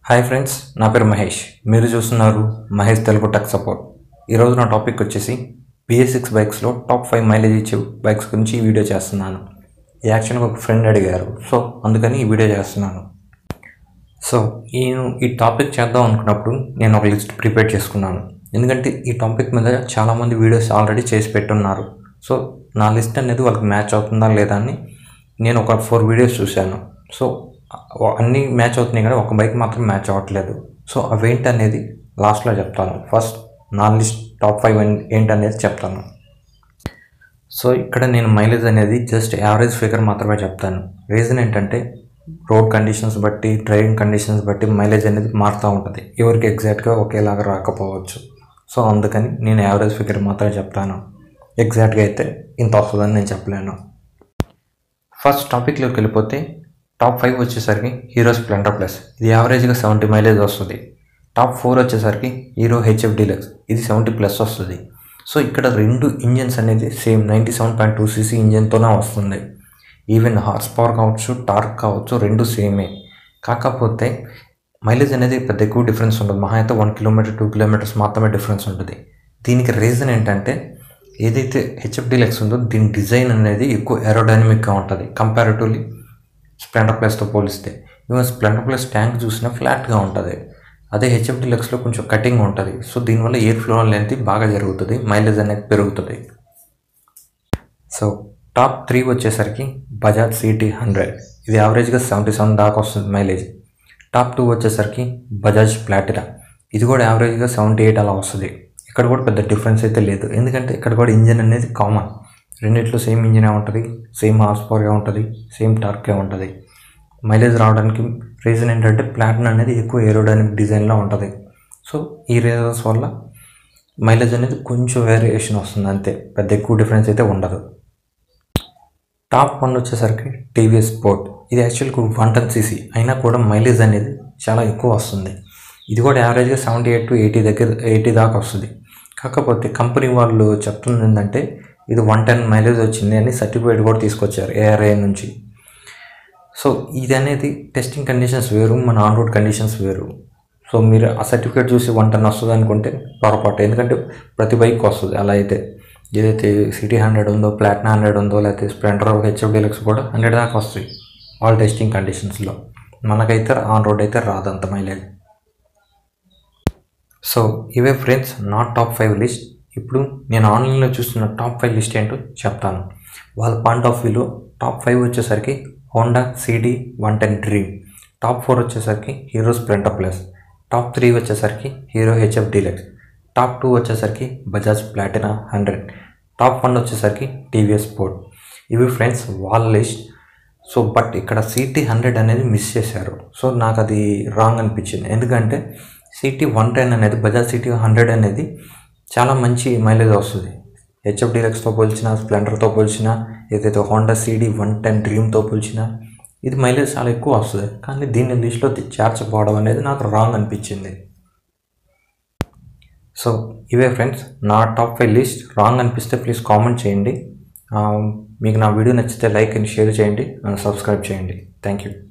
hi friends నా పేరు మహేష్ మీరు చూస్తున్నారు మహేష్ తెలుగు టెక్ సపోర్ట్ ఈరోజు నా టాపిక్ వచ్చేసి బిఎస్ సిక్స్ బైక్స్లో టాప్ ఫైవ్ మైలేజ్ ఇచ్చే బైక్స్ గురించి ఈ వీడియో చేస్తున్నాను ఈ యాక్చువల్గా ఒక ఫ్రెండ్ అడిగారు సో అందుకని ఈ వీడియో చేస్తున్నాను సో నేను ఈ టాపిక్ చేద్దాం అనుకున్నప్పుడు నేను ఒక లిస్ట్ ప్రిపేర్ చేసుకున్నాను ఎందుకంటే ఈ టాపిక్ మీద చాలామంది వీడియోస్ ఆల్రెడీ చేసి పెట్టున్నారు సో నా లిస్ట్ అనేది వాళ్ళకి మ్యాచ్ అవుతుందా లేదా అని నేను ఒక ఫోర్ వీడియోస్ చూశాను సో అన్నీ మ్యాచ్ అవుతున్నాయి కానీ ఒక బైక్ మాత్రం మ్యాచ్ అవ్వట్లేదు సో అవేంటి అనేది లాస్ట్లో చెప్తాను ఫస్ట్ నా లిస్ట్ టాప్ ఫైవ్ ఏంటనేది చెప్తాను సో ఇక్కడ నేను మైలేజ్ అనేది జస్ట్ యావరేజ్ ఫిగర్ మాత్రమే చెప్తాను రీజన్ ఏంటంటే రోడ్ కండిషన్స్ బట్టి డ్రైవింగ్ కండిషన్స్ బట్టి మైలేజ్ అనేది మారుతూ ఉంటుంది ఎవరికి ఎగ్జాక్ట్గా ఒకేలాగా రాకపోవచ్చు సో అందుకని నేను యావరేజ్ ఫిగర్ మాత్రమే చెప్తాను ఎగ్జాక్ట్గా అయితే ఇంత వస్తుందని నేను చెప్పలేను ఫస్ట్ టాపిక్లోకి వెళ్ళిపోతే టాప్ ఫైవ్ వచ్చేసరికి హీరో స్ప్లెండర్ ప్లస్ ఇది యావరేజ్గా సెవెంటీ మైలేజ్ వస్తుంది టాప్ ఫోర్ వచ్చేసరికి హీరో హెచ్ఎఫ్ డీలక్స్ ఇది సెవెంటీ ప్లస్ వస్తుంది సో ఇక్కడ రెండు ఇంజన్స్ అనేది same ninety seven point two CC ఇంజన్తోనే వస్తుంది ఈవెన్ హార్స్ పవర్ కావచ్చు టార్క్ కావచ్చు రెండు సేమే కాకపోతే మైలేజ్ అనేది పెద్ద ఎక్కువ డిఫరెన్స్ ఉండదు మహా అయితే వన్ కిలోమీటర్ టూ కిలోమీటర్స్ మాత్రమే డిఫరెన్స్ ఉంటుంది దీనికి రీజన్ ఏంటంటే ఏదైతే హెచ్ఎఫ్ డీలక్స్ ఉందో దీని డిజైన్ అనేది ఎక్కువ ఏరోడైనమిక్గా ఉంటుంది కంపారిటివ్లీ స్ప్లెండర్ ప్లస్తో పోలిస్తే ఈవెన్ స్ప్లెండర్ ప్లస్ ట్యాంక్ చూసినా ఫ్లాట్గా ఉంటుంది అదే హెచ్ఎఫ్ డీలక్స్లో కొంచెం కటింగ్ ఉంటుంది సో దీనివల్ల ఎయిర్ ఫ్లో అనేది బాగా జరుగుతుంది మైలేజ్ అనేది పెరుగుతుంది సో టాప్ త్రీ వచ్చేసరికి బజాజ్ సిటీ హండ్రెడ్ ఇది యావరేజ్గా సెవెంటీ సెవెన్ దాకా వస్తుంది మైలేజ్ టాప్ టూ వచ్చేసరికి బజాజ్ ప్లాటినా ఇది కూడా యావరేజ్గా సెవెంటీ ఎయిట్ అలా వస్తుంది ఇక్కడ కూడా పెద్ద డిఫరెన్స్ అయితే లేదు ఎందుకంటే ఇక్కడ కూడా ఇంజిన్ అనేది కామన్ రెండిట్లో సేమ్ ఇంజినే ఉంటుంది సేమ్ హార్స్ పవర్గా ఉంటుంది సేమ్ టార్కే ఉంటుంది మైలేజ్ రావడానికి రీజన్ ఏంటంటే ప్లాటినా అనేది ఎక్కువ ఏరోడైనమిక్ డిజైన్లో ఉంటుంది సో ఈ రీజన్స్ వల్ల మైలేజ్ అనేది కొంచెం వేరియేషన్ వస్తుంది అంతే పెద్ద ఎక్కువ డిఫరెన్స్ అయితే ఉండదు టాప్ వన్ వచ్చేసరికి టీవీఎస్ స్పోర్ట్ ఇది యాక్చువల్గా వన్ టన్ సీసీ అయినా కూడా మైలేజ్ అనేది చాలా ఎక్కువ వస్తుంది ఇది కూడా యావరేజ్గా సెవెంటీ ఎయిట్ టు ఎయిటీ దగ్గర ఎయిటీ దాకా వస్తుంది కాకపోతే కంపెనీ వాళ్ళు చెప్తుంది ఏంటంటే ఇది వన్ టెన్ మైలేజ్ వచ్చింది అని సర్టిఫికేట్ కూడా తీసుకొచ్చారు ఏఆర్ఐ నుంచి సో ఇది అనేది టెస్టింగ్ కండిషన్స్ వేరు మన ఆన్ రోడ్ కండిషన్స్ వేరు సో మీరు ఆ సర్టిఫికేట్ చూసి వన్ టన్ వస్తుంది అనుకుంటే పొరపాటు ఎందుకంటే ప్రతి బైక్ వస్తుంది అలా అయితే ఏదైతే సిటీ హండ్రెడ్ ఉందో ప్లాటినా హండ్రెడ్ ఉందో లేకపోతే స్ప్లెండర్ హెచ్ఎఫ్ డీలక్స్ కూడా హండ్రెడ్ దాకా వస్తాయి ఆల్ టెస్టింగ్ కండిషన్స్లో మనకైతే ఆన్ రోడ్ అయితే రాదు అంత మైలేజ్ సో ఇవే ఫ్రెండ్స్ నా టాప్ ఫైవ్ లిస్ట్ ఇప్పుడు నేను ఆన్లైన్లో చూస్తున్న టాప్ ఫైవ్ లిస్ట్ ఏంటో చెప్తాను వాళ్ళ పాయింట్ ఆఫ్ వ్యూలో టాప్ ఫైవ్ వచ్చేసరికి Honda CD one ten Dream top four వచ్చేసరికి Hero Splendor plus top three వచ్చేసరికి Hero HF Deluxe top two వచ్చేసరికి Bajaj Platina hundred top one వచ్చేసరికి టీవీఎస్ స్పోర్ట్ ఇవి ఫ్రెండ్స్ వాళ్ళ లిస్ట్ సో బట్ ఇక్కడ CT hundred అనేది miss చేశారు సో నాకు అది రాంగ్ అనిపించింది ఎందుకంటే సిటీ వన్ టెన్ అనేది బజాజ్ సిటీ హండ్రెడ్ అనేది చాలా మంచి మైలేజ్ వస్తుంది హెచ్ఎఫ్ డీలక్స్తో పోల్చిన స్ప్లెండర్తో పోల్చిన ఏదైతే హోండా సిడీ వన్ టెన్ డ్రీమ్తో పోల్చిన ఇది మైలేజ్ చాలా ఎక్కువ వస్తుంది కానీ దీన్ని లిస్ట్లో చేర్చకపోవడం అనేది నాకు రాంగ్ అనిపించింది సో ఇవే ఫ్రెండ్స్ నా టాప్ ఫైవ్ లిస్ట్ రాంగ్ అనిపిస్తే ప్లీజ్ కామెంట్ చేయండి మీకు నా వీడియో నచ్చితే లైక్ అండ్ షేర్ చేయండి సబ్స్క్రైబ్ చేయండి థ్యాంక్ యూ